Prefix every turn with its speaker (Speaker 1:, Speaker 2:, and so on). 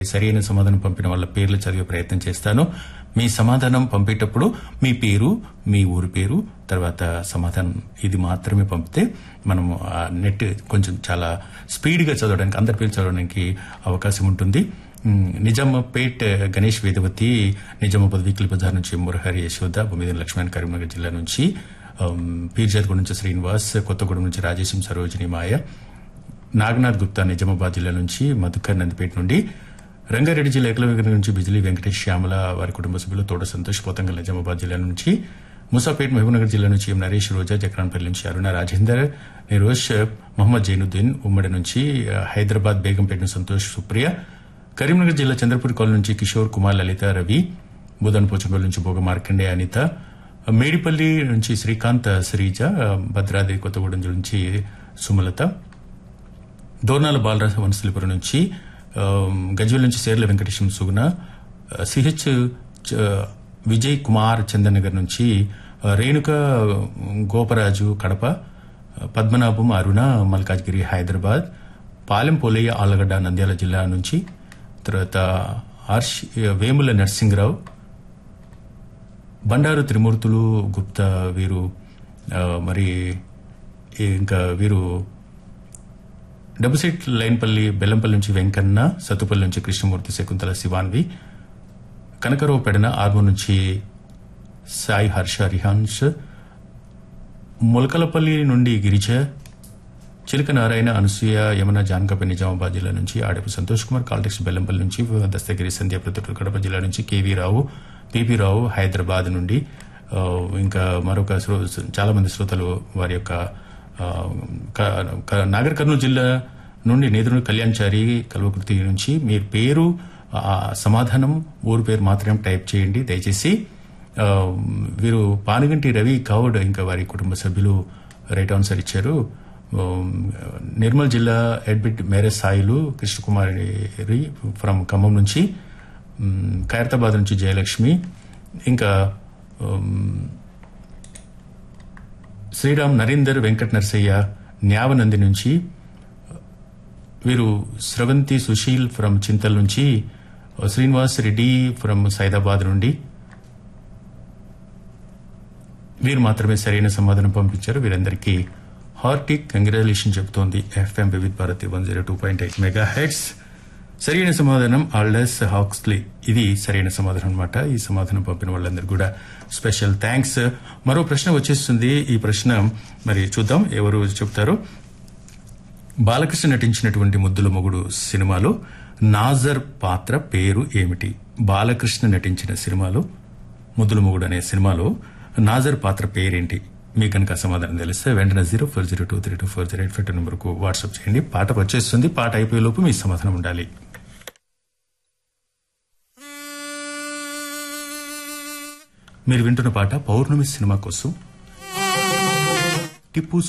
Speaker 1: సరైన సమాధానం పంపిన వాళ్ళ పేర్లు చదివే ప్రయత్నం చేస్తాను మీ సమాధానం పంపేటప్పుడు మీ పేరు మీ ఊరి పేరు తర్వాత సమాధానం ఇది మాత్రమే పంపితే మనం ఆ నెట్ కొంచెం చాలా స్పీడ్గా చదవడానికి అందరి పేర్లు చదవడానికి అవకాశం ఉంటుంది మ్, నిజామాపేట్ గణేష్ వేదవతి నిజామాబాద్ వీక్లీ బజార్ నుంచి మురహరి యశోద భూమిదిన లక్ష్మణ్ కరీంనగర్ జిల్లా నుంచి పీర్జాద్గూడ నుంచి శ్రీనివాస్ కొత్తగూడెం నుంచి రాజేశం సరోజిని మాయ నాగనాథ్ గుప్తా నిజామాబాద్ జిల్లా నుంచి మధుకర్ నందిపేట నుండి రంగారెడ్డి జిల్లా ఏకలవ్య నుంచి బిజిలీ వెంకటేష్ శ్యామల వారి కుటుంబ సభ్యులు తోట సంతోష్ పోతంగల్ నిజామాబాద్ జిల్లా నుంచి ముసాపేట్ మహబూబ్నగర్ జిల్లా నుంచి ఎం నరేష్ రోజా జక్రాన్పల్లి నుంచి అరుణ రాజేందర్ నిరోష్ మొహమ్మద్ జైనుద్దీన్ ఉమ్మడి నుంచి ఆ, హైదరాబాద్ బేగంపేట నుంచి సంతోష్ సుప్రియ కరీంనగర్ జిల్లా చంద్రపూర్ కాలనీ నుంచి కిషోర్ కుమార్ లలిత రవి బుధన్ పోచంపల్లి నుంచి భోగ మార్కండే అనిత మేడిపల్లి నుంచి శ్రీకాంత్ శ్రీజ భద్రాద్రి కొత్తగూడెం నుంచి సుమలత దోర్నాల బాలరాజ వనస్థలిపురం నుంచి ఆ, గజ్వేల్ నుంచి సేర్ల వెంకటేశం సుగుణ ఆ, సిహెచ్ చ- విజయ్ కుమార్ చందనగర్ నుంచి ఆ, రేణుక గోపరాజు కడప ఆ, పద్మనాభం అరుణ మల్కాజ్గిరి హైదరాబాద్ పాలెం పోలయ్య ఆలగడ్డ నంద్యాల జిల్లా నుంచి తర్వాత హర్ష్ వేముల నర్సింగరావు బండారు త్రిమూర్తులు గుప్తా వీరు ఆ, మరి ఇంకా వీరు డబుసెట్ లైన్పల్లి బెల్లంపల్లి నుంచి వెంకన్న సత్తుపల్లి నుంచి కృష్ణమూర్తి శకుంతల శివాన్వి కనకరావు పెడన ఆర్మూర్ నుంచి సాయి హర్ష రిహాన్స్ ములకలపల్లి నుండి గిరిజ చిలక నారాయణ అనసూయ యమున జానకపై నిజామాబాద్ జిల్లా నుంచి ఆడపు సంతోష్ కుమార్ కాల్టెక్స్ బెల్లంపల్లి నుంచి దస్తగిరి సంధ్య ప్రతిటూరు కడప జిల్లా నుంచి కేవీ రావు పిపి రావు హైదరాబాద్ నుండి ఆ, ఇంకా మరొక శ్రో- చాలా మంది శ్రోతలు వారి యొక్క ఆ, క- క- నాగర్ కర్నూలు జిల్లా నుండి నేదురు కళ్యాణ్చారి కల్వకృతి నుంచి మీ పేరు ఆ, సమాధానం ఊరు పేరు మాత్రమే టైప్ చేయండి దయచేసి ఆ, వీరు పానుగంటి రవి గౌడ్ ఇంకా వారి కుటుంబ సభ్యులు రైట్ ఆన్సర్ ఇచ్చారు ఆ, నిర్మల్ జిల్లా ఎడ్బిట్ మేరే సాయిలు కృష్ణకుమారి ఫ్రమ్ ఖమ్మం నుంచి మ్, ఖైరతాబాద్ నుంచి జయలక్ష్మి ఇంకా ఉమ్, శ్రీరామ్ నరేందర్ వెంకట నరసయ్య న్యావనంది నుంచి వీరు స్రవంతి సుశీల్ ఫ్రమ్ చింతల్ నుంచి శ్రీనివాస్ రెడ్డి ఫ్రమ్ సైదాబాద్ నుండి వీరు మాత్రమే సరైన సమాధానం పంపించారు వీరందరికీ హార్టిక్ కంగ్రాచులేషన్ చెబుతోంది FM Vividh Bharati one zero two point eight megahertz సరైన సమాధానం ఆల్డస్ హాక్స్లీ ఇది సరైన సమాధానం అనమాట ఈ సమాధానం పంపిన వాళ్ళందరూ కూడా స్పెషల్ థ్యాంక్స్ మరో ప్రశ్న వచ్చేస్తుంది ఈ ప్రశ్న మరి చూద్దాం ఎవరు చెప్తారో బాలకృష్ణ నటించినటువంటి ముద్దుల మొగుడు సినిమాలో నాజర్ పాత్ర పేరు ఏమిటి బాలకృష్ణ నటించిన సినిమాలో ముద్దుల మొగుడు అనే సినిమాలో నాజర్ పాత్ర పేరేంటి మీకు కనుక సమాధానం తెలిస్తే వెంటనే zero four zero two three two four zero eight five two నెంబర్కు వాట్సాప్ చేయండి పాట వచ్చేస్తుంది పాట అయిపోయే లోపు మీ సమాధానం ఉండాలి మీరు వింటున్న పాట పౌర్ణమి సినిమా కోసం టిప్పు